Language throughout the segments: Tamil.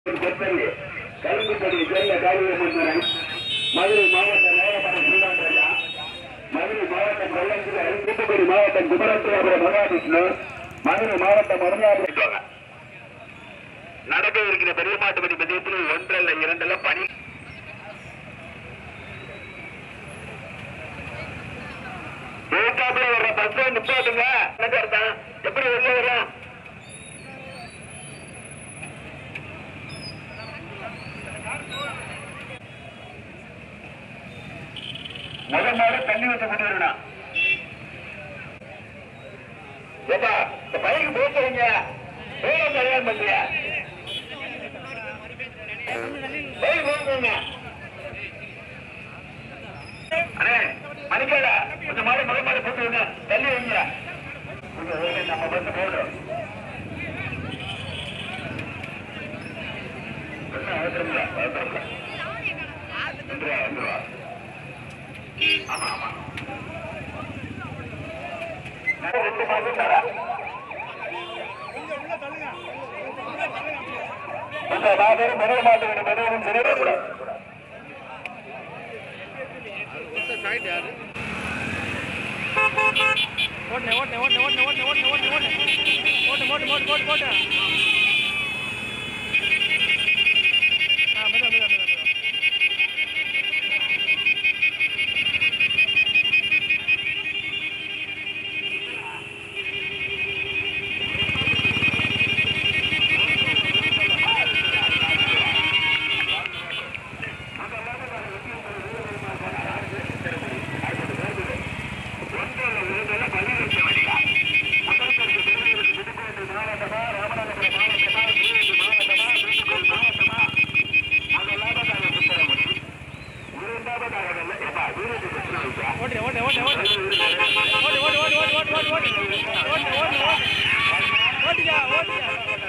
செப்பல்லி கரும்புப்படி செல்ல காளியம்மன் மதுரை மாவட்டம் நேரமணம் ஸ்ரீகாந்த் ராஜா மதுரை மாவட்டம் கள்ளஞ்சிலை தூத்துக்குடி மாவட்டம் குமரத்துவாபுரம் மகாவிஷ்ணு மதுரை மாவட்டம் அருணாபுரம் நடக்க இருக்கிற பெரிய மாட்டுப்படி பதியத்தில் ஒன்றல்ல இரண்டல்ல பனி ஏற்காப்புல வர்ற பஸ் நிப்பாட்டுங்க என்ன அர்த்தம் எப்படி வெளில வர்றான் முதல் மாடு தண்ணி வச்சு கொண்டு வரணும் ஏப்பா இந்த பைக்கு போச்சுங்க வேலை கல்யாணம் பண்ணுங்க பைக் போச்சுங்க அண்ணே மணிக்கடா கொஞ்சம் மாடு முதல் மாடு போட்டு விடுங்க தள்ளி வைங்க கொஞ்சம் வேலை நம்ம பஸ் போடும் என்ன அவசரம் இல்லை அவசரம் இல்லை வந்துருவா வந்துருவா ஆமா ஆமா நான் ரெண்டு மாசம் தரேன் இந்த மாபெரும் பெரிய மாட்டுக்கிட்ட பெரியவரும் சரி ஓட்டுனே ஓட்டுனே ஓட்டுனே ஓட்டுனே ஓட்டுனே ஓட்டுனே ஓட்டுனே ஓட்டுனே ஓட்டு ஓட்டு ஓட்டு ஓட்டு ஓட்டு ஆ மெதுவா மெதுவா மெதுவா மெதுவா ஓட்டுனே ஓட்டுனே ஓட்டுனே ஓட்டுனே ஓட்டு ஓட்டு ஓட்டு ஓட்டு ஓட்டு ஓட்டு ஓட்டு ஓட்டு ஓட்டு ஓட்டு ஓட்டியா ஓட்டியா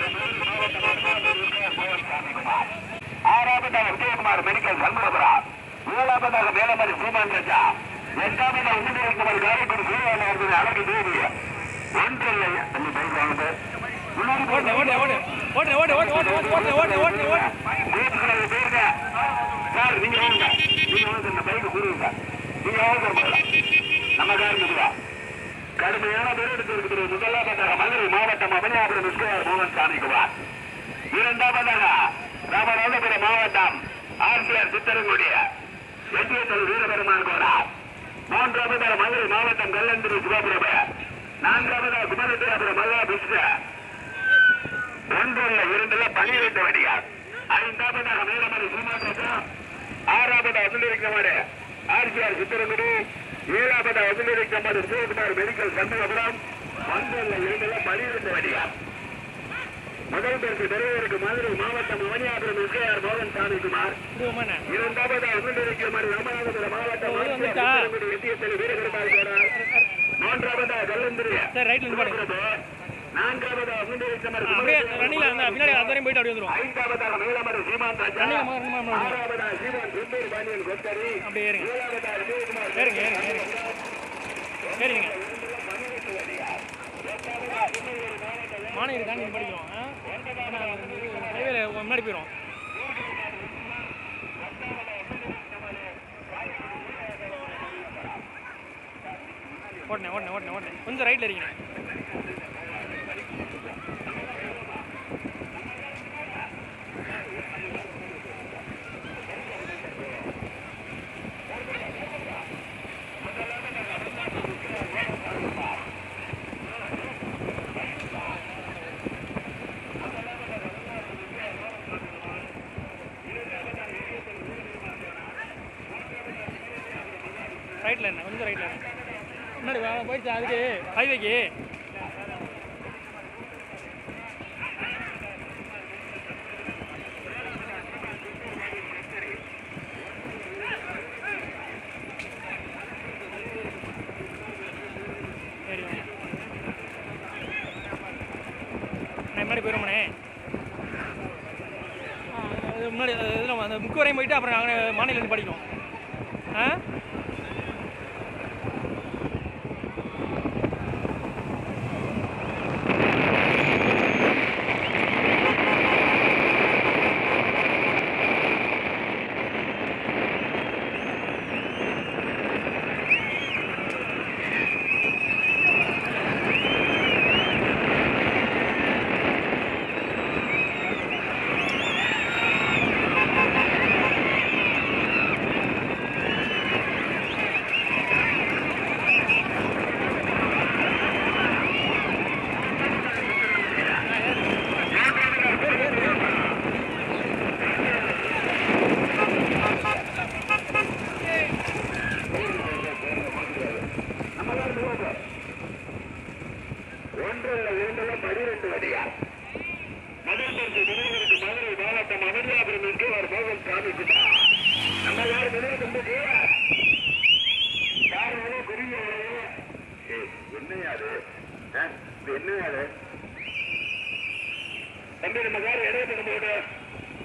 ஆறாவதாக விஜயகுமார் மெடிக்கல் சண்முகபுரா ஏழாவதாக வேலமரி சீமான் ராஜா எட்டாவதாக உதயகுமார் காரைக்குடி சூழ்நிலை அவர்கள் அழகு தேவி ஒன்றில்லை அந்த பைக் வாங்குது முன்னாடி ஓட்டுனே ஓட்டுனே ஓட்டு ஓட்டுனே ஓட்டு ஓட்டு ஓட்டு ஓட்டு ஓட்டு ஓட்டு ஓட்டு பேசுகிறது பேருங்க சார் நீங்க வாங்க நீங்க வாங்க இந்த பைக் கூறுங்க நீங்க வாங்க முதல்ல. நம்ம கார் இதுவா கடுமையான பேரெடுத்து இருக்கிற முதலாவதாக மதுரை மாவட்டம் அமனியாபுரம் விஸ்வநாத மோகன் சாமிக்குமார் இரண்டாவதாக ராமநாதபுரம் மாவட்டம் ஆர்சிஆர் சித்தரங்குடிய வெற்றியத்தல் வீரபெருமான் கோடார் மூன்றாவதாக மதுரை மாவட்டம் கல்லந்திரி சிவபிரப நான்காவதாக குமரத்தியாபுரம் மல்லா பிஸ்க ஒன்றுள்ள இரண்டுல பனிரெண்டு வடியார் ஐந்தாவதாக மேலமலை சீமான் ஆறாவது அசுலிருக்கமாறு ஆர்சிஆர் சித்திரங்குடி ஏழாவது அசுலிருக்கமாறு சிவகுமார் மெடிக்கல் சண்முகபுரம் ஒன்றுள்ள இரண்டுல பனிரெண்டு வடியார் முதல் பேருக்கு பெரியவருக்கு மதுரை மாவட்டம் அவனியாபுரம் எஸ்கேஆர் மோகன் சாமிக்குமார் இதுவுமாண்ணே இரண்டாவது அசுலிருக்கமாறு ராமநாதபுரம் மாவட்டம் ஓ, இது ஆர்சிஆர் வந்துட்டா? சித்திரங்குடி வெற்றியத்தல் வீரபெருமாள் கோடார் மூன்றாவதாக கல்லந்திரி சரி ரைட்ல இருந்து பாருங்க சிவபிரபு. நான்காவது அசுலிருக்கமாறு அப்படியே ரன்னிங்ல அந்த பின்னாடி அது வரையும் போயிட்டு அப்படியே வந்துரும் ஐந்தாவதாக மேலமரு சீமான் ராஜா ரன்னிங்ல மகன் மகன் மகன் ஆறாவதாக சீமான் சுந்தர் பாண்டியன் கொத்தரி அப்படியே ஏறுங்க ஏழாவதாக விஜயகுமார் ஏறுங்க ஏறுங்க ஏறுங்க ஏறிங்க மாநகரி தாண்டி இது படிக்கும் ஆ? ஏன்னா, இது ஹைவேல முன்னாடி போயிடும் ஓட்டுனே ஓட்டுனே ஓட்டுனே ஓட்டுனே கொஞ்சம் ரைட்டில் இருக்கீங்க ரைட்டில் என்ன கொஞ்சம் ரைட்டில் என்ன முன்னாடி வா போயிடுச்சு அதுக்கு ஹைவேக்கு சரி வாங்க. நான் முன்னாடி போயிடுவோம்ண்ணே அது முன்னாடி அது இதில் அந்த புக் வரையும் போயிட்டு அப்புறம் நாங்கள் மாநிலம் படிக்கணும் ஆ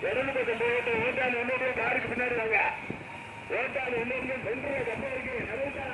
இடது பக்கம் போயிட்டு ஓட்டாளி உள்ளே காருக்கு பின்னாடி வாங்க ஓட்டாளி உள்ளே சென்று கப்ப இருக்கு நடுவுக்கா.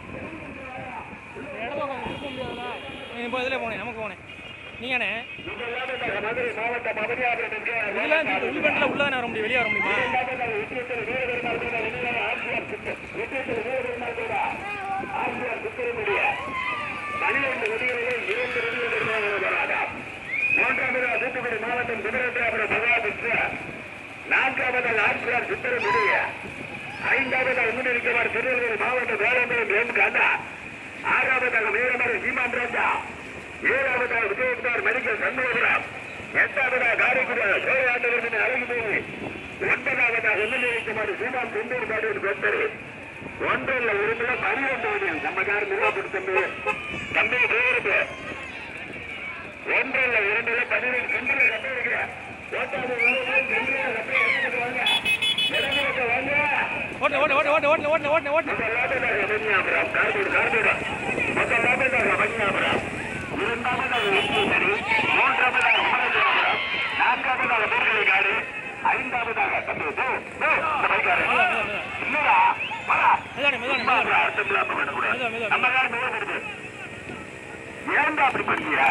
இடமா திருப்ப முடியாதுல்ல நீ இப்போ இதில் போனேன் நமக்கு போனேன் நீங்கண்ணே முதலாவதாக மதுரை மாவட்டம் அவனியாபுரத்திற்கு இதெல்லாம் இப்போ உள்பண்டில் உள்ள தானே வர முடியும் வெளியே வர முடியுமா இரண்டாவதாக வித்தியத்தில் வீரபெருமாள் கூட வெளியே ஆசிரியர் சுத்து- வித்தியத்தில் வீரபெருமாள் கூட ஆசிரியர் சுத்திரமுடிய பனிரெண்டு விதிகளிலே இரண்டு விதிகள் பெருமாள் மூன்றாவதாக தூத்துக்குடி மாவட்டம் குதிரத்தியாபுரம் பகவாதித்ய நான்காவதாக ஆசிரியர் சுத்திரமுடிய ஐந்தாவதாக முன்னிருக்கவர் திருநெல்வேலி மாவட்டம் வேளாண்மை எம் கண்ணா ஆறாவதாக வீரமர் சீமான் ராஜா ஏழாவதாக விஜயகுமார் மெடிக்கல் சண்முகபுரம் எட்டாவதாக காரைக்குடி சோழாண்டவர்களின் அழகு பூமி ஒன்பதாவதாக முன்னிருக்குமாறு சீமான் குண்டூர் பாடூர் பெற்றர் ஒன்றில் உறுப்பில பனிரெண்டு வழியில் நம்ம கார் நிர்வாகத்து தம்பி தம்பி பேருக்கு ஒன்றில் இரண்டுல பன்னிரெண்டு சென்றில் கட்ட வைக்கிறேன் ஓட்டாது சென்றில் கட்ட வைக்கிறது வாங்க இடங்களுக்கு வாங்க ஓட்டு ஓட்டு ஓட்டு ஓட்டு ஓட்டு ஓட்டு ஓட்டு ஓட்டு முதலாவதாக மணியாபுரம் கார்பூர் கார்பூர் முதலாவதாக மணியாபுரம் இரண்டாவதாக வெற்றியடி மூன்றாவதாக உமரஜாபுரம் நான்காவதாக பூர்கலைக்காடு ஐந்தாவதாக தம்பி தோ, தோ, இந்த பைக்காரு இல்லடா வரா மெதானே மெதானே மெதானே அர்த்தம் இல்லாம விடக்கூடாது மெதுவா, மெதுவா. நம்ம கார் மிக கொடுத்து ஏன்டா அப்படி பண்ணீங்க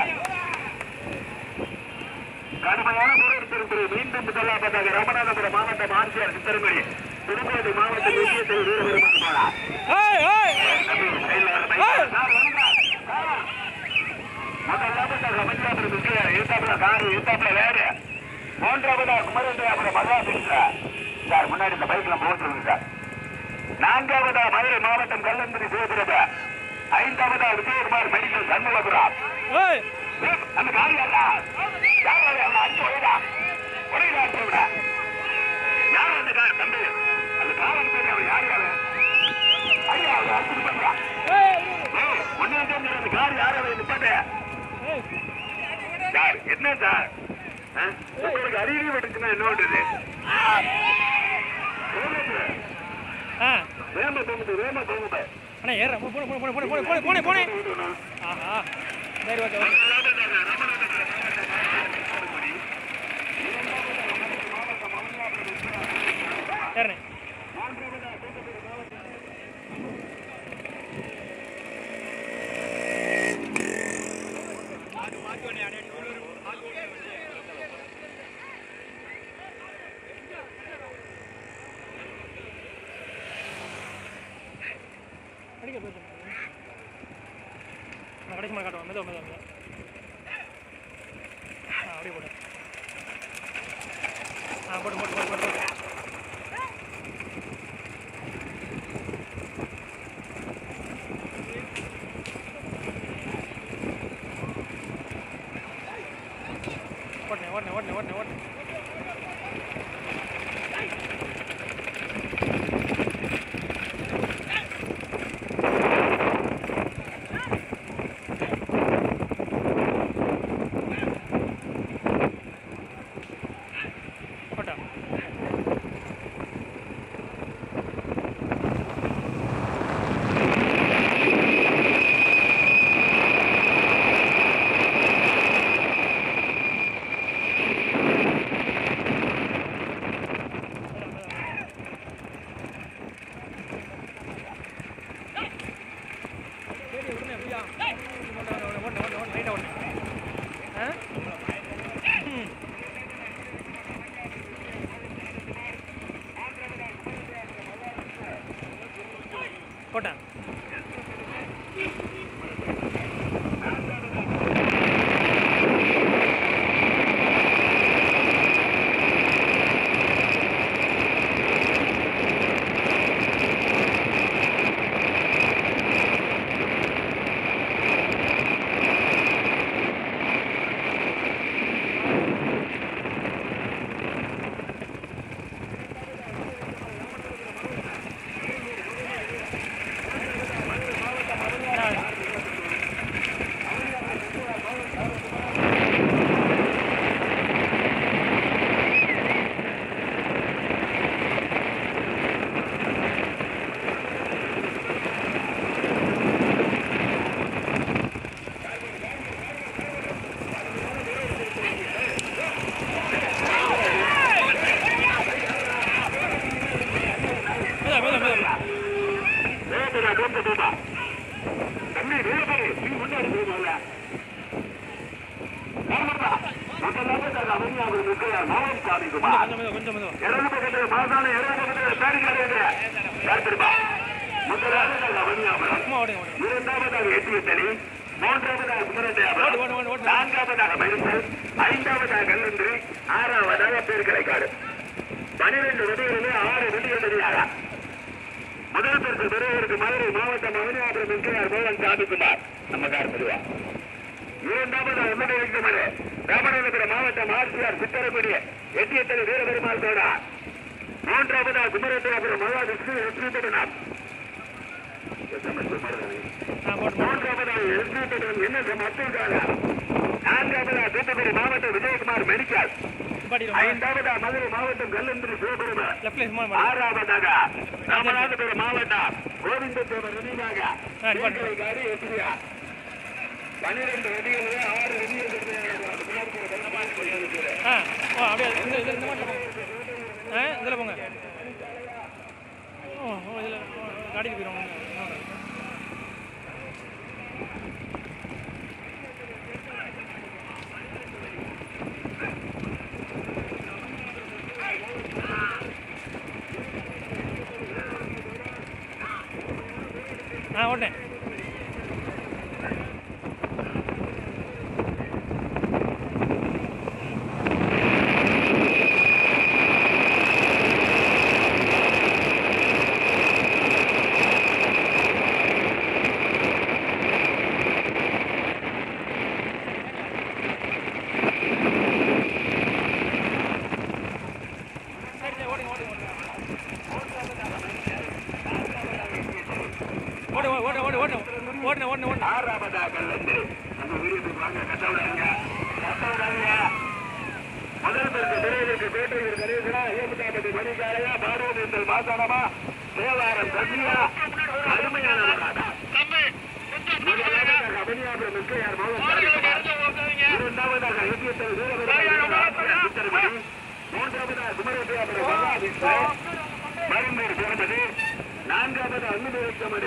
கடுமையான முறைத்திருப்பது மீண்டும் முதலாவதாக ராமநாதபுரம் மாவட்டம் ஆட்சியர் சித்தரங்குடி புதுக்கோட்டை மாவட்டம் விஷயத்தில் வீரபெருமான் போனா ஏய் ஏய் தம்பி, கையில வர பைக். சார், வாங்க. சார். முதலாவதாக மஞ்சாபுரம் விஜய எழுத்தாப்புல காரு எழுத்தாப்புல வேறு மூன்றாவதா குமரேந்திராபுரம் மகாபிஷா சார் முன்னாடி இந்த பைக்ல போக சொல்லுங்க சார் நான்காவதா மதுரை மாவட்டம் கல்லம்புரி சிவபுரத ஐந்தாவதா விஜயகுமார் மெடிக்கல் சண்முகபுரம் ஏய் ஏய், அந்த காரி அல்ல யார் அது அல்ல அஞ்சு ஒழுதா ஒழுதா அஞ்சு விட யார் அந்த கார் தம்பி அந்த கார் அனுப்பி அவன் யார் யாரு ஐயா அவர் அஞ்சு பண்றா ஏய் ஏய் ஒன்னு அந்த கார் யார் அதை நிப்பாட்ட ஏய் சார் என்ன சார் ஆ? உங்களுக்கு அறிவு விட்டுச்சுன்னா என்ன பண்றது ஆ வேம தோங்குது வேம தோங்குது அண்ணா ஏற போனே போனே போனே போனே போனே போனே போனே ஆஹா சரி ஓகே ஓகே ஏறனே அடிக்க போயிட்டு நான் கடைசி மாதிரி காட்டுவேன் மெதுவா மெதுவா மெதுவா ஆ அப்படியே போட்டு ஆ போட்டு போட்டு போட்டு போட்டு போட்டு ஓட்டனே ஓட்டனே ஓட்டனே ஓட்டனே ஓட்டனே போட்டா சரி உடனே புரியா ஓட்டு ஓட்டு ஓட்டு ஓட்டு ஓட்டு ரைட்டாக ஓட்டு ஆ ம் போட்டேன் சாமிக்குமார் கொஞ்சம் மெதுவா, கொஞ்சம் மெதுவா. இடது பக்கத்தில் மாசான இடது பக்கத்தில் பேருக்காரங்க யாத்திருப்பா முதலாவது அவனியாபுரம் சும்மா ஓடுங்க, ஓடுங்க. இரண்டாவதாக எட்டியத்தனி மூன்றாவதாக ஓடு, குமரதேவரம் ஓடு, ஓடு, ஓடு. நான்காவதாக மருந்தல் ஐந்தாவதாக கல்லந்திரி ஆறாவதாக பேருக்கலைக்காடு பனிரெண்டு வெடிகளிலே ஆறு வெடிகள் வெளியாக முதல் பரிசு பெறுவதற்கு மதுரை மாவட்டம் அவனியாபுரம் என்கிறார் மோகன் சாமிக்குமார் நம்ம கார் மெதுவா இரண்டாவது ஒன்பது வைக்குமாறு ராமநாதபுரம் மாவட்டம் ஆர்சிஆர் சித்தரக்குடி எட்டியத்தனி வீரபெருமாள் தோடா மூன்றாவது குமரேந்திரபுரம் மகா விஷ்ணு லட்சுமிபுரம் ஆ, போட்டு. மூன்றாவதாக லட்சுமிபுரம் என்ன அப்துல் காலா நான்காவதாக தூத்துக்குடி மாவட்டம் விஜயகுமார் மெடிக்கல் நிப்பாட்டிடுமா? ஐந்தாவதாக மதுரை மாவட்டம் கல்லந்திரி சிவபெருமாள் லெஃப்ட்ல சும்மா மாடு. ஆறாவதாக ராமநாதபுரம் மாவட்டம் கோவிந்தத்தேவர் நினைவாக ஆ, நிப்பாட்டு. தேர்தலுக்காக எட்டியா பன்னிரண்டு வெடிகளிலே ஆறு வெடிகள் ஆ, ஓ, அப்படியே இந்த இந்த இந்த மாட்டுல போங்க. ஆ, இதுல போங்க. ஓ, ஓ, இதுல ஓ, காட்டிட்டு போயிடுவாங்க. இன்னொரு. ஆ ஓட்டேன் சரி சரி ஓடுங்க ஓடுங்க ஓடு ஓடு ஓடு ஓடு ஓடுன ஓடுன ஓடுன ஆறாவதாக கல்லந்திரி அந்த வீட்டுக்கு வாங்க கட்ட விடாங்க கட்ட விடாங்க முதல் பரிசு பெறுவதற்கு பேட்டையில் கணேசனா ஏமுதாபதி மணிக்காரையா பாரூர் மாசானமா தேவாரம் சத்யா அருமையான விளையாட்டா. முதலாவதாக அபனியாபுரம் முக்கையார் மோகன் சாமிக்குமார். இரண்டாவதாக ஐக்கியத்தில் வீரபெருமாள் சித்தரகுடி. மூன்றாவதாக குமரேந்திராபுரம் மகாவிஷ்ணு மருந்தூர் திருமதி நான்காவது அன்னுமதி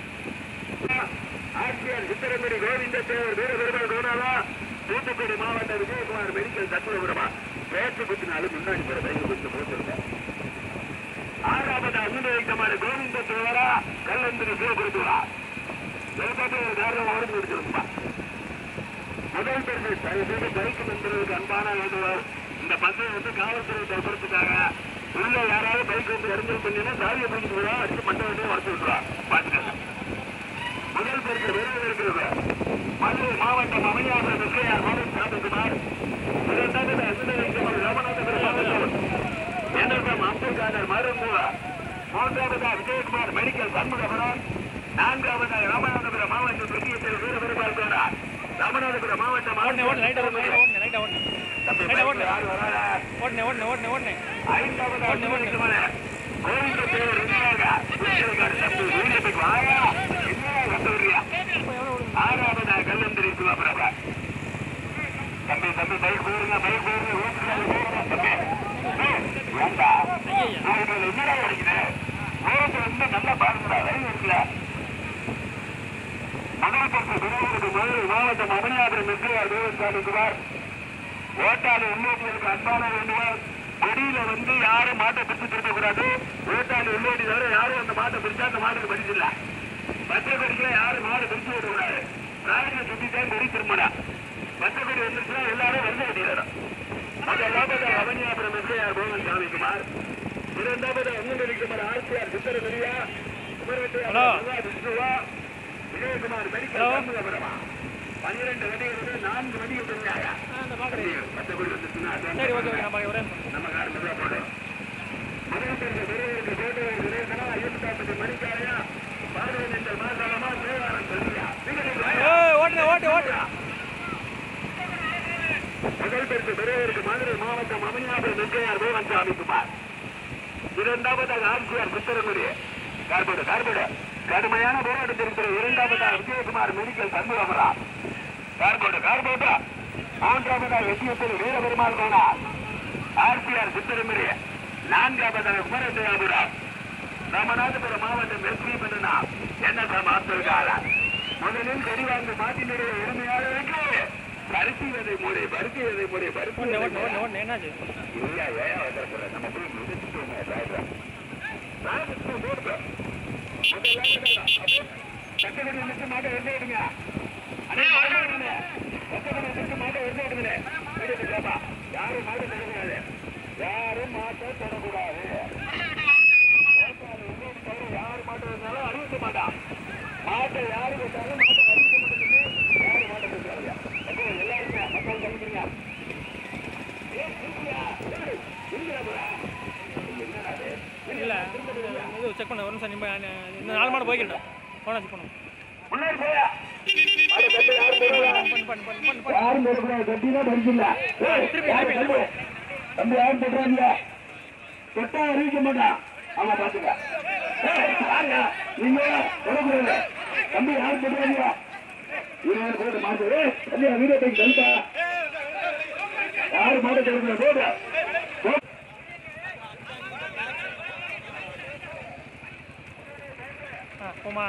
ஆட்சியர் சித்திரங்குடி கோவிந்த தேவர் வீரபெருமாள் கோனாலா தூத்துக்குடி மாவட்ட விஜயகுமார் மெடிக்கல் தத்துவபுரமா பேச்சு குத்தினாலும் முன்னாடி போற பைக்கு குத்து போட்டிருக்கேன் ஆறாவது அன்னுமதிக்குமார் கோவிந்த தேவரா கல்லந்திரி சிவகுருத்துவா எல்லாத்தையும் ஒரு காரணம் ஓடி முடிச்சிருக்குமா முதல் பரிசு தயவு செய்து பைக்கு நண்பர்களுக்கு அன்பான வேண்டுவார் இந்த பசங்க வந்து காவல்துறை பொறுத்துக்காக உள்ள யாராவது பைக் வந்து இறங்கல் பண்ணினா சாவியை பிடிச்சிட்டு விடா அடிச்சு மண்டை வந்து வளர்த்து விட்டுருவா பாத்துக்கங்க முதல் பரிசு விரைவில் இருக்கிறது மதுரை மாவட்டம் அமையாத வெள்ளையார் மோகன் சாமிக்குமார் இரண்டாவது அசுதவிக்குமார் ராமநாதபுரம் மாவட்டம் என்னிடம் அப்துல் காதர் மருந்துவா மூன்றாவது விஜயகுமார் மெடிக்கல் சண்முகபுரம் நான்காவது ராமநாதபுரம் மாவட்டம் பெரியத்தில் வீரபெருமாள் கோடா ராமநாதபுரம் மாவட்டம் ஓடுனே ஓடுனே லைட்டா ஓடுனே லைட்டா ஓடுனே லைட்டா ஓடுனே தம்பி, லைட்டா ஓடுனே யார் வராதா? ஓடுனே ஓடுனே ஓடுனே ஓடுனே ஐந்தாவது அசுதவிக்குமார் கோவிந்த தேவர் இணையாக வீரர்களுக்கான தம்பி வீரத்துக்கு வாயா என்ன கண்டுவரியா ஆறாவது கல்லந்திரி சிவபிரபா தம்பி தம்பி பைக் போயிருங்க பைக் போயிருங்க ஊத்துக்காது போயிருங்க தம்பி ஏய், ஏண்டா உங்களுக்கு என்னடா கிடைக்குது ஓரத்தில் வந்து நல்லா பாருங்கடா வழி இருக்குல்ல முதல் பரிசு விருதுக்கு மதுரை மாவட்டம் அமனியாபுரம் எஸ்ஐஆர் தேவசாமி குமார் ஓட்டாளி உள்ளோட்டிகளுக்கு அன்பான வேண்டுவார் கொடியில வந்து யாரும் மாட்டை பிடிச்சு திருக்க கூடாது ஓட்டாளி உள்ளோட்டி தவிர யாரும் அந்த மாட்டை பிடிச்சா அந்த மாட்டுக்கு பிடிச்சிடல பச்சை கொடிக்கல யாரும் மாடு பிடிச்சு விடக்கூடாது ராஜனை சுத்தித்தான் கொடி திரும்பினா பச்சை கொடி வந்துச்சுன்னா எல்லாரும் வந்து கட்டிடணும் முதலாவது அவனியாபுரம் எஸ்ஐஆர் மோகன் சாமிக்குமார் இரண்டாவது அங்கநடிக்குமார் ஆர்சிஆர் சித்தரமணியா ஹலோ. விஷ்ணுவா விஜயகுமார் மெடிக்கல் ஹலோ. சண்முகபுரமா பன்னிரண்டு வண்டிகள் நான்கு வண்டிகள் இருந்தாங்க இந்த பாக்குறேன் பச்சை கொடி வந்துச்சுன்னா சரி ஓகே ஓகே நான் பாக்கிறேன் நம்ம கார் மெதுவா போடும் முதல் பரிசு பெறுவதற்கு கோட்டையூர் தினேசனா ஐயப்பதாபதி மணிக்காரையா பார்வதி மாசாலமா தேவாரம் சொல்லியா ஏய் ஓடுனே ஓட்டு ஓட்டு முதல் பரிசு பெறுவதற்கு மதுரை மாவட்டம் அமனியாபுரம் வெங்கையார் மோகன் சாமி குமார் இரண்டாவதாக ஆட்சியார் சித்திரங்குடி கார்போடு கார்போடு கடுமையான போராட்டத்திற்கு இரண்டாவதாக விஜயகுமார் மெடிக்கல் சண்முகபுரா கார்போடு கார்போடு மூன்றாவதாக வெற்றியத்தில் வீரபெருமாள் கோனா ஆர்சிஆர் சித்திரங்குடி நான்காவதாக குமரதேவபுரம் ராமநாதபுரம் மாவட்டம் எஸ்பி பண்ணனா என்ன சார் அப்துல் காலா முதலில் கடிவாங்க மாட்டினுடைய உரிமையாளருக்கு பருத்தி விதை மூடி பருத்தி விதை மூடி பருத்தி ஓடனே விதை ஓடனே ஓடனே ஓடனே என்னாச்சு இல்ல ஏன் வந்துட நம்ம போய் மிதிச்சுட்டோமே ராஜா ராஜா போடுங்க கட்டப்படி நிறுத்தி மாட்ட வெளியே விடுங்க அண்ணே வெளியே விடுங்க கட்டப்படி நிறுத்தி மாட்ட வெளியே விடுங்களே வெளியே விடுங்கப்பா யாரும் மாட்ட தொடக்கூடாது யாரும் மாட்ட தொடக்கூடாது யாரு மாட்ட இருந்தாலும் அறிவிக்க மாட்டான் மாட்டை யாரு போட்டாலும் மாட்டை அறிவிக்க மாட்டேங்குது யாரு மாட்ட போட்டாங்க எல்லாருமே மக்கள் கழிக்கிறீங்க இல்லை இது செக் பண்ண ஒரு நிமிஷம் நிம்ம இந்த நாலு மாடு போய்க்கிட்டோம் போனா செக் பண்ணும் முன்னாடி போயா மாடு கட்டு யாரும் போடுவா பண்ணு பண்ணு பண்ணு பண்ணு பண்ணு யாரும் போடக்கூடாது கட்டிதான் பறிச்சில்ல திருப்பி, திருப்பி. தம்பி யாரும் போடுறாங்க தொட்டா அறிவிக்க மாட்டான் ஆமா பாத்துக்க ஏய், பாருங்க நீங்க தொடக்கூடாது தம்பி யாரும் போடுறாங்க இருபது போட்டு மாட்டு ஏய், தம்பி வீடியோ டேக் தந்தா யாரும் மாட்ட தொடக்கூடாது போடு போ. ஆ போமா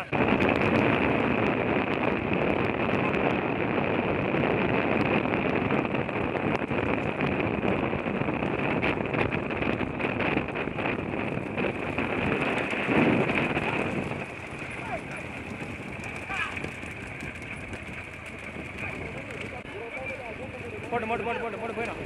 போட்டு போட்டு போட்டு போட்டு போட்டு போயிடும்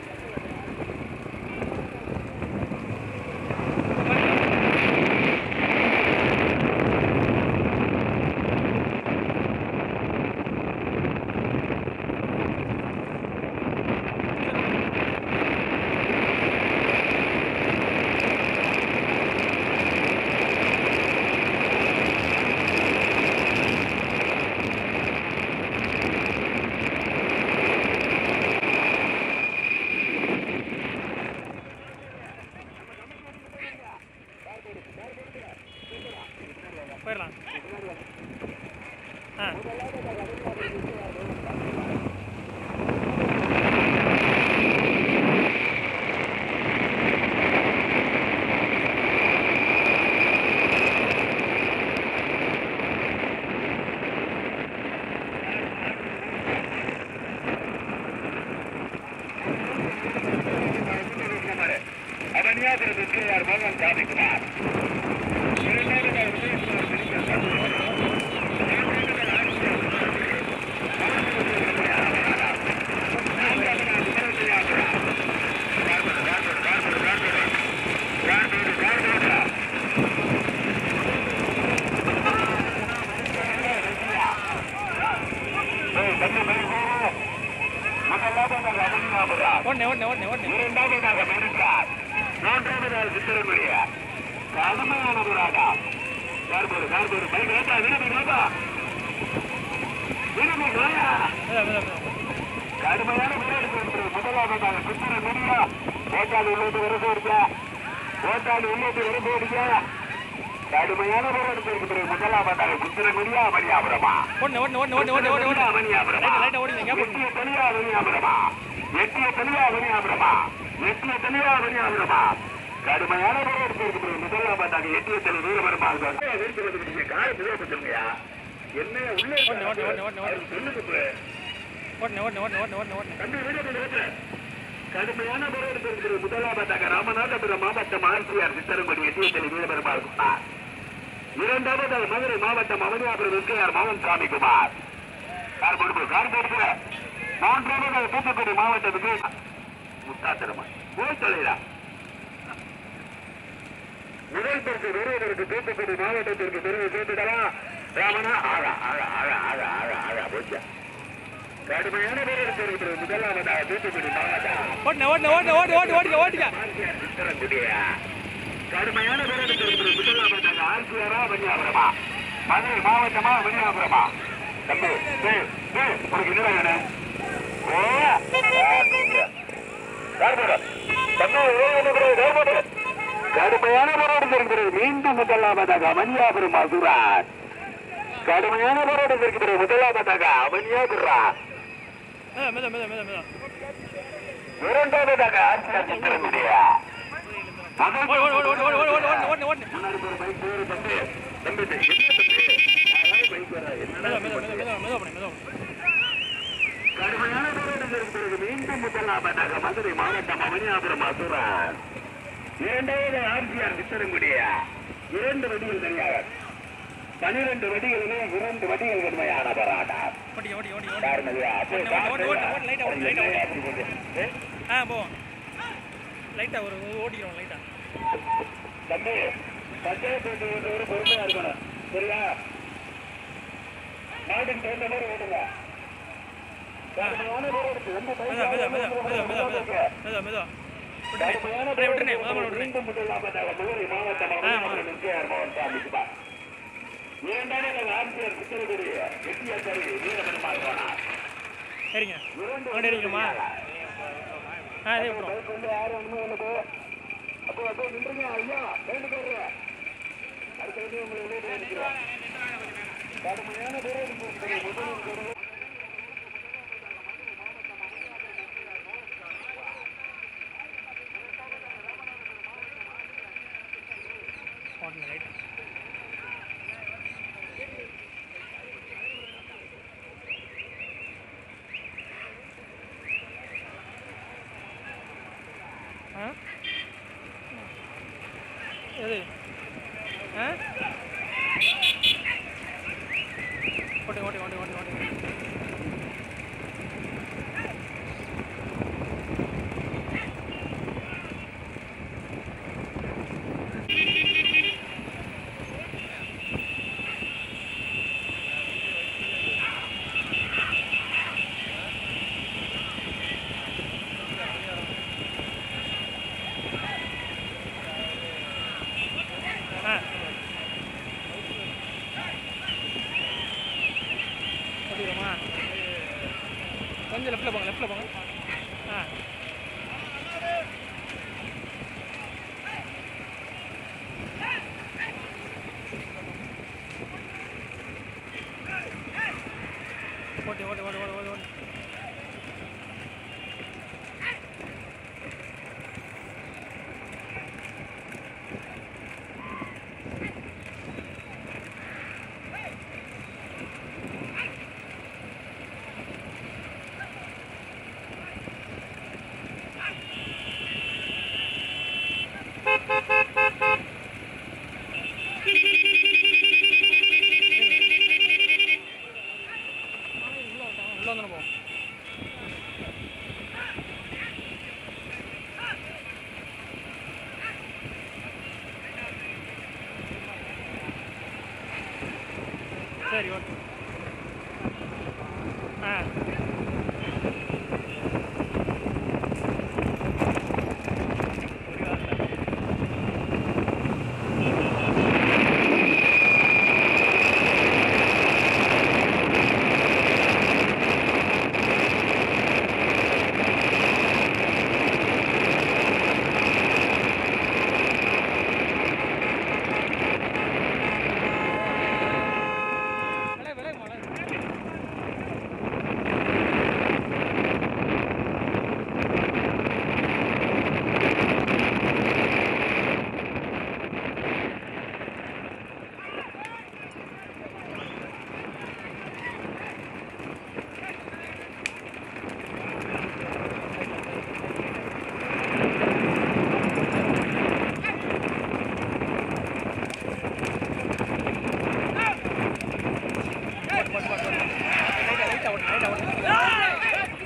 போயிடலாம் ஆ அவனியாகிறது யார் மகன் சாதிக்குமார் ஓடனே ஓடனே ஓடனே ஓடனே இரண்டாவதாக மெடிக்கார் மூன்றாவதாக சித்திரமுடிய கடுமையானவராக கார்போடு கார்போடு பைக் வேண்டா விரும்பி வேண்டா விரும்பி வேண்டா மெதுவா மெதுவா மெதுவா கடுமையான முறையெடுப்பு முதலாவதாக சித்திர முடியா ஓட்டாளி உள்ளது வரது இருக்க ஓட்டாளி உள்ளது வரது இருக்க கடுமையான முறையெடுப்பு இருக்கிறது முதலாவதாக சித்திர முடியா மணியாபுரமா ஓடனே ஓடனே ஓடனே ஓடனே ஓடனே ஓடனே மணியாபுரமா லைட்டா லைட்டா ஓடிங்க கேப் எட்டிய தெளிவா மணியாபுரமா எட்டிய தெளிவா மணியாபுரமா எட்டிய தெளிவா மணியாபுரமா கடுமையான முறையெடுப்பு இருக்கிறது முதலாவதாக எட்டிய தெளிவு வீரபெருமா கால சொல்லுங்கயா என்ன உள்ளே ஓடனே, ஓடனே, ஓடனே, ஓடனே, ஓடனே. சொல்லுங்க ஓடனே ஓடனே ஓடனே ஓடனே ஓடனே ஓடனே தம்பி வீடியோ கொண்டு வந்து. கடுமையான முறையில் இருக்கிற முதலாவதாக ராமநாதபுரம் மாவட்டம் ஆர்சிஆர் சித்தரங்குடி எட்டியத்தலி வீரபெருமாள் குமார் இரண்டாவது மதுரை மாவட்டம் அவனியாபுரம் எஸ்கேஆர் மோகன் சாமி குமார் கார் கொடுப்பு கார் கொடுப்பு மூன்றாவது தூத்துக்குடி மாவட்டம் விஜய் முத்தாத்திரமா போய் தொலைடா முதல் பரிசு வருவதற்கு தூத்துக்குடி மாவட்டத்திற்கு பெருமை சேர்த்துக்கலாம் ராமனா ஆகா ஆகா ஆகா ஆகா ஆகா ஆகா போச்சா கடுமையான பேர் இருக்கிற முதலாவதாக தூத்துக்குடி மாவட்டம் ஓடனே ஓடனே ஓடனே ஓடி ஓடி ஓடிக்க ஓடிக்க சித்தரங்குடியா கடுமையான பேர் இருக்கிற முதலாவதாக ஆர்சிஆரா மணியாபுரமா மதுரை மாவட்டமா மணியாபுரமா தம்பி டேய், டேய், உனக்கு என்னடா வேணும் ஓ கார்போடு. தம்பி ஓ, என்ன கூட கார்போடு. கடுமையான போராட்டம் இருக்கிறது மீண்டும் முதலாவதாக மணியாபுரம் அசுரார் கடுமையான போராட்டம் இருக்கிறது முதலாவதாக அவனியாபுரம் மெதுவா மெதுவா மெதுவா மெதுவா மெதுவா இரண்டாவதாக ஆட்சியார் சித்திரமுடியா ஓடு ஓடு ஓடு ஓடு ஓடு ஓடு ஓடு ஓடு ஓடு முன்னாடி போற பைக் போற தம்பி தம்பி என்ன தம்பி யாராவது பைக் வர மெதுவா என்னடா மெதுவா மெதுவா மெதுவா மெதுவா பண்ணு மெதுவா பண்ணு. கடுமையான போராட்டத்திற்கு பிறகு மீண்டும் முதலாவதாக மதுரை மாவட்டம் அவனியாபுரம் அசுரன் இரண்டாவது ஆர்ஜிஆர் வித்தரங்குடிய இரண்டு வடிகள் தனியாக பனிரெண்டு வடிகளிலே இரண்டு வடிகள் கடுமையான போராட்டம் ஓடி ஓடி ஓடி ஓடி காரணங்களா, அப்படியே ஓட்டு, ஓட்டு, ஓட்டு, ஓட்டு, லைட்டா ஓட்டு, லைட்டா ஓட்டு. அப்படி போட்டு. ஏ, ஆ போவோம் லைட்டாக ஒரு ஓடிக்கிறோம் லைட்டாக தம்பி பஞ்சாயத்து ஒரு பொறுமையா இருக்கணும் சரியா நாட்டுக்கு தகுந்த மாதிரி ஓடுங்க கடுமையான போராட்டத்தில் எந்த மெதுவா மெதுவா மெதுவா மெதுவா மெதுவா மெதுவா மெதுவா மெதுவா விட்டுருனே அப்படியே விட்டுருனே முதல்ல விட்டுருனே மீண்டும் முதலாவதாக மதுரை மாவட்டம் ஆமா. அவனியாபுரம் எம்ஜிஆர் மாவட்டம் அமைச்சுப்பா இரண்டாவது ஆர்ஜிஆர் வித்தரங்குடி எட்டியா கருவி வீரபெருமாள் போனார் சரிங்க இரண்டு அங்கே அடிக்கணுமா ஆ இதே விட்டுரும் பைக் வந்து யாரும் ஒண்ணுமே இல்லைப்போ. அப்போ அப்போ நின்றுங்க ஐயா வேண்டு போடுற அடுத்த வந்து உங்களை வெளியே அடிக்கிறோம் கடுமையான போராட்டம் இருக்கிறது. முதலில் போடுறது. ஓட்டுங்க ரைட் ஆ எது ஆ ஓட்டு ஓட்டு ஓட்டு ஓட்டு ஓட்டு ஆ ஓட்டிடுமா கொஞ்சம் லெஃப்ட்டில் போங்க லெஃப்ட்டில் போங்க ஆ ஓட்டி ஓட்டி ஓட்டி ஓட்டி ஓட்டி ஓட்டி உள்ள வந்து போவோம் சரி ஓகே ஆ விலை விலை மழை லைட்டா லைட்டா ஓட்டு லைட்டா ஓட்டு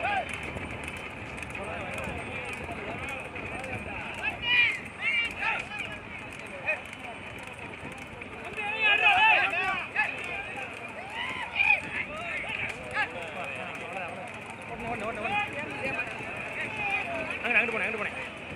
ஓட்டு ஓட்டு ஓட்டு ஓட்டு அங்கே அங்கிட்டு போனேன் அங்கிட்டு போனேன்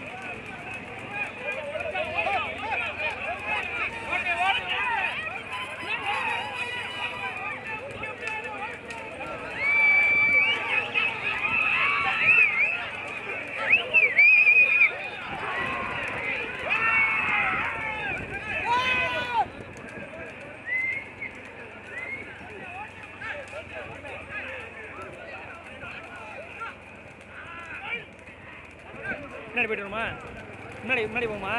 முன்னாடி போயிட்டு வருமா முன்னாடி முன்னாடி போமா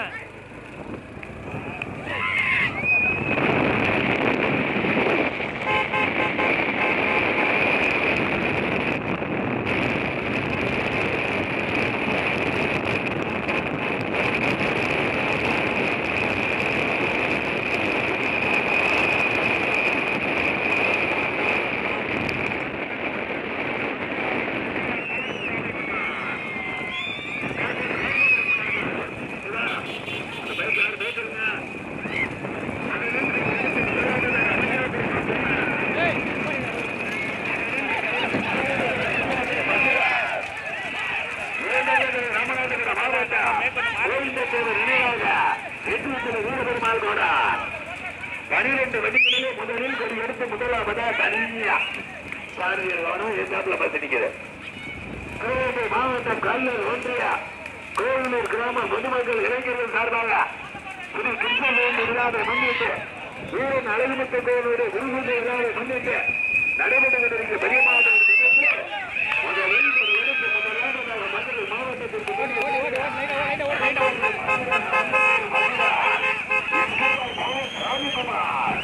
பனிரெண்டு வண்டிகளிலே முதலில் கொடி எடுத்து முதலாவதா தனியா சாரதியர் கவனம் எதிர்த்தாப்புல பார்த்து நிக்குது சிவகங்கை மாவட்டம் கல்லூர் ஒன்றிய கோவிலூர் கிராம பொதுமக்கள் இளைஞர்கள் சார்பாக திரு கிருஷ்ணவேல் விழாவை முன்னிட்டு வீரன் அழகுமுத்த கோவிலுடைய குருகுந்த விழாவை முன்னிட்டு நடைபெற்று கொண்டிருக்கிற பெரிய மாவட்டம் முதலில் ஒரு எடுத்து முதலாவதாக மதுரை மாவட்டத்திற்கு ஓடி ஓடி ஓடி லைட்டா ஓடி லைட்டா ஓடி லைட்டா ஓடி ராமிகுமார்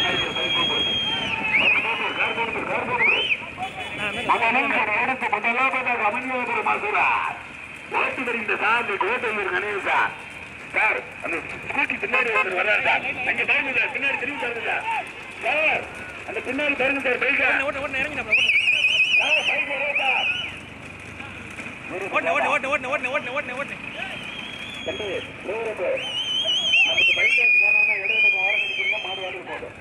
ஆ மேல மகனுக்கு எடுத்து முதலாவதாக அமன்யோபுரம் ஆகிறார் ஓட்டு வருகின்ற சார் இந்த கோட்டையில் நினைவு சார் சார் அந்த ஸ்கூட்டி பின்னாடி ஒருத்தர் வர்றாரு சார் அங்க பாருங்க சார் பின்னாடி திரும்பி பாருங்க சார் சார் அந்த பின்னாடி பாருங்க சார் பைக்கா ஓட்டு ஓட்டு இறங்கி நம்ம ஓட்டு பைக் வரா சார் ஓட்டு ஓட்டு ஓட்டு ஓட்டு ஓட்டு ஓட்டு ஓட்டு தம்பி நூறு நமக்கு பைக் போனோம்னா இடையில ஆரம்பிக்கிறீங்க மாடு வாடகை போதும்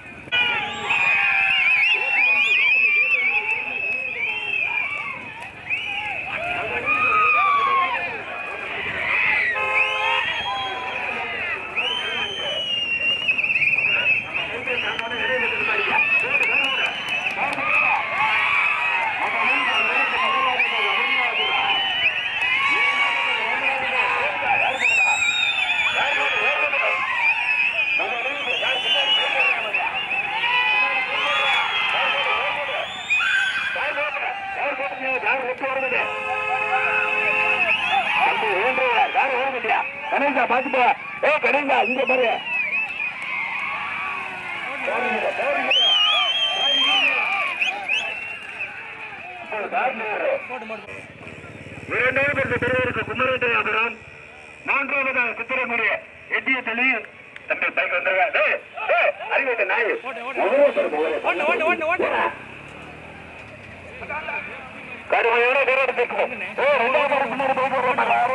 கணேசா பாத்துப்பா ஏ கணேசா இங்க பாரு போட்டு போட்டு இரண்டாவது பெருவருக்கு குமரேட்டையாபுரம் மூன்றாவதாக சித்திரங்குடி எட்டிய தொழில் தம்பி பைக் வந்துருங்க அறிவித்த நாய் ஓட்டு ஓட்டு ஓட்டு ஓட்டு ஓட்டு ஓட்டு கடுமையான போராட்டத்திற்கு ஏ, இரண்டாவது குமர போராட்டம்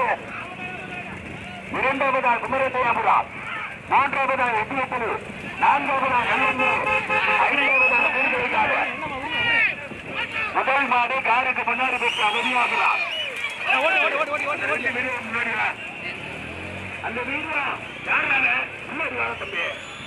இரண்டாவதாக குமரேட்டையாபுரம் மூன்றாவதாக எட்டிய தொழில் நான்காவதாக ஐந்தாவதாக திருவிழைக்காடு என்னம்மா விடுங்க முதல் மாடு காருக்கு முன்னாடி பெற்று அமைதியாகிறார் ஓட்டு ஓட்டு ஓட்டு ஓட்டு ஓட்டு ரெண்டு வீடியோ முன்னாடி வா. அந்த வீடியோ யாரால முன்னாடி வா தம்பி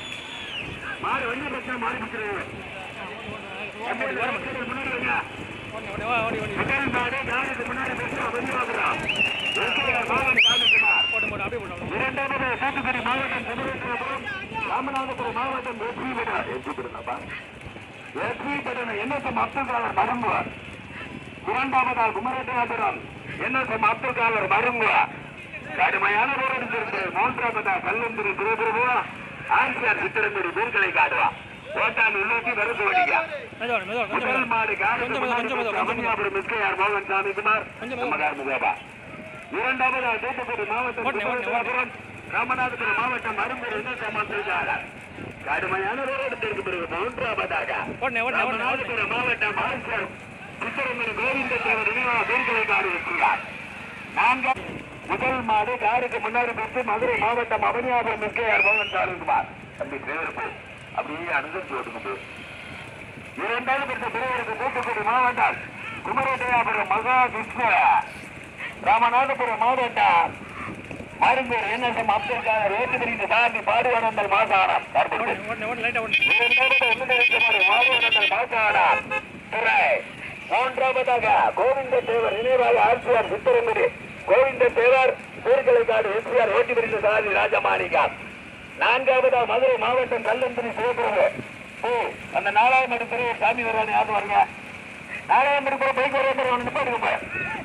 மாடு வண்டி பச்சா மாடு பிடிச்சிருங்க முன்னாடி வைங்க ஓடி ஓடி ஓடி முதல் மாடு காருக்கு முன்னாடி பெற்று அமைதியாகிறார் மாவட்ட காலத்துமார் போட்டு போட்டு அப்படியே போட்டு இரண்டாவது தூத்துக்குடி மாவட்டம் குமரேஸ்வரம் ராமநாதபுரம் மாவட்டம் வெற்றி பெற வெற்றி பெறப்பா வெற்றி பெறன என்எஸ்எம் அப்துல் காலர் மருங்குவார் இரண்டாவதாக குமரேஸ்வரம் என்எஸ்எம் அப்துல் காலர் மருங்குவார் கடுமையான போராட்டத்திற்கு மூன்றாவதாக கல்லம்புரி திருபிரபு ஆர்சிஆர் சித்திரங்குடி வீர்களை காடுவா ஓட்டான் உள்ளூட்டி வரது வடிக்கா மெதுவா மெதுவா கொஞ்சம் முதல் மெதுவா மாடு கொஞ்சம் மெதுவா, கொஞ்சம் மெதுவா, கொஞ்சம் மெதுவா. காரணம் மிஸ்கையார் மோகன் சாமி குமார் கொஞ்சம் மெதுவா. நமகார் முகாபா இரண்டாவது தூத்துக்குடி மாவட்டம் ஓட்டை, ஓட்டை, ஓட்டை. திருவனந்தபுரம், ராமநாதபுரம் மாவட்டம் அரும்பூர் சமாளித்தார் கடுமையான போராட்டத்திற்கு பிறகு மூன்றாவதாக ஓட்டை, ஓட்டை, ஓட்டை, ஓட்டை. ராமநாதபுரம் மாவட்டம் ஆசிரியர் சித்திரமணி கோவிந்த தேவர் நினைவாக வீர்களை காடு இருக்கிறார் நான்காம் முதல் மாடு காருக்கு முன்னாடி பெற்று மதுரை மாவட்டம் அவனியாபுரம் மிஸ்கையார் மோகன் சாமிக்குமார் தம்பி டிரைவர் அப்படியே அனுசரித்து ஓட்டுக்கு இரண்டாவது பெற்ற பிறவருக்கு தூத்துக்குடி மாவட்டம் குமரேட்டையாபுரம் மகா கிருஷ்ண ராமநாதபுரம் மாவட்டம் மருந்தூர் என்எஸ்எம் அப்துல் காதர் ஏற்றுமதி சாந்தி பாடுவனந்தல் மாசானம் ஓட்டு ஓட்டு ஓட்டு லைட்டா ஓட்டு இரண்டாவது ஒன்றிணைக்கப்படும் மாடுவனந்தல் மாசானம் துறை மூன்றாவதாக கோவிந்த தேவர் நினைவாக ஆட்சியார் சித்திரங்குடி கோவிந்த தேவர் சீர்கலைக்காடு எஸ்பிஆர் ஓட்டிபிரிந்த சாதி ராஜமாணிக்கம் நான்காவதா மதுரை மாவட்டம் கல்லந்திரி சிவபிரபு ஓ அந்த நாலாயிரம் மணி பிறகு சாமி வருவாங்க யாரும் வருங்க நாலாயிரம் மணி பிறகு பைக் வருவாங்க நிப்பாடுங்க போய்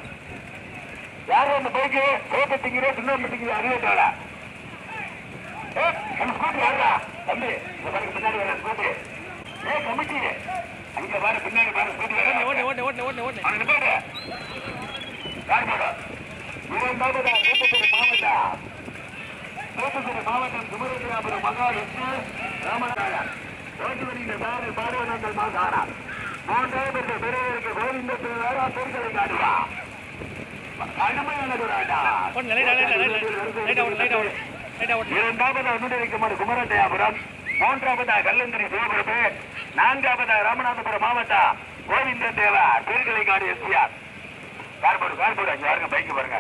யாரும் அந்த பைக்கு சோப்பு திங்கிற சின்ன திங்கிற அறிவிட்டாடா ஏ அந்த ஸ்கூட்டி யாரா தம்பி இந்த பாருங்க பின்னாடி வர ஸ்கூட்டி ஏ கமிட்டி அங்க பாரு பின்னாடி பாரு ஸ்கூட்டி ஓட்டு ஓட்டு ஓட்டு ஓட்டு ஓட்டு அவனுக்கு பேரு யார் போட இரண்டாவதா தூத்துக்குடி மாவட்டம் தூத்துக்குடி மாவட்டம் குமரேந்திராபுரம் மகாவிஷ்ணு ராமநாதன் ஓட்டு வருகின்ற சாரி பாடுவனங்கள் மாசாரா மூன்றாவது பெற்ற பெரியவருக்கு கோவிந்த திருவாரா பெருக்களை காட்டுவா கடுமையான போராட்டம் ஓட்டு லைட்டா லைட்டா லைட்டா லைட்டா ஓட்டு லைட்டா ஓட்டு லைட்டா ஓட்டு இரண்டாவது அனுமதிக்குமாறு குமரட்டையாபுரம் மூன்றாவதா கல்லந்திரி சிவபுரப்பு நான்காவதா ராமநாதபுரம் மாவட்டம் கோவிந்த தேவா திருக்கலைக்காடு எஸ்பிஆர் கார் போடு கார் போடு அங்க பாருங்க பைக் பாருங்க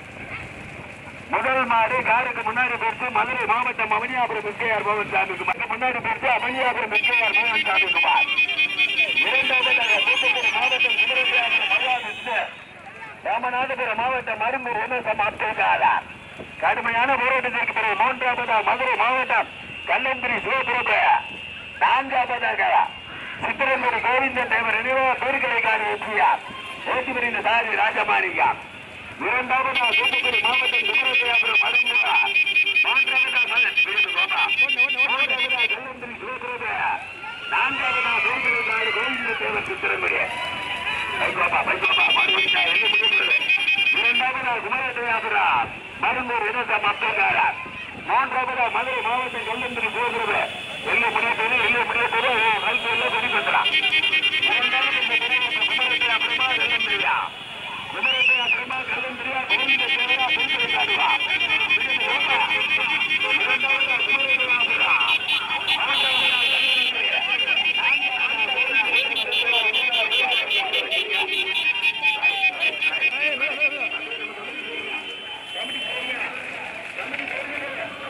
முதல் மாடு காருக்கு முன்னாடி போட்டு மதுரை மாவட்டம் அவனியாபுரம் எஸ்கேஆர் மோகன் சாமிக்கு முன்னாடி போட்டு அமளியாபுரம் வெற்றியார் மோகன் சாமி குமார் இரண்டாவதாக தூத்துக்குடி மாவட்டம் குமரேந்திராபுரம் மல்லாவிஷ்ணு ராமநாதபுரம் மாவட்டம் மரும்பூர் என்எஸ்எம் அப்துல்காலர் கடுமையான போராட்டத்திற்கு பிறகு மூன்றாவதாக மதுரை மாவட்டம் கல்லந்திரி சிவபுரப நான்காவதாக சித்திரங்குடி கோவிந்தன் தேவர் நினைவாக பெருக்கலைக்காரி எச்சியார் ஓட்டுமரிந்த சாரி ராஜமாணிக்கம் இரண்டாவதாக தூத்துக்குடி மாவட்டம் குமரேந்திராபுரம் மரும்பூரா மூன்றாவதாக மகன் வீடு கோபா மூன்றாவதாக கல்லந்திரி சிவபுரப நான்காவதாக பெருக்கலைக்காரி கோவிந்த தேவர் சித்திரங்குடி பைக்கோப்பா பைக்கோப்பா மறுபடியும் எங்க முடிவு இரண்டாவதாக குமரேந்திராபுரம் மருந்தூர் இனசம் அப்துல்காரர் மூன்றாவதாக மதுரை மாவட்டம் கொல்லந்திரி போகிறது எல்லை முடிவு எல்லை முடிவு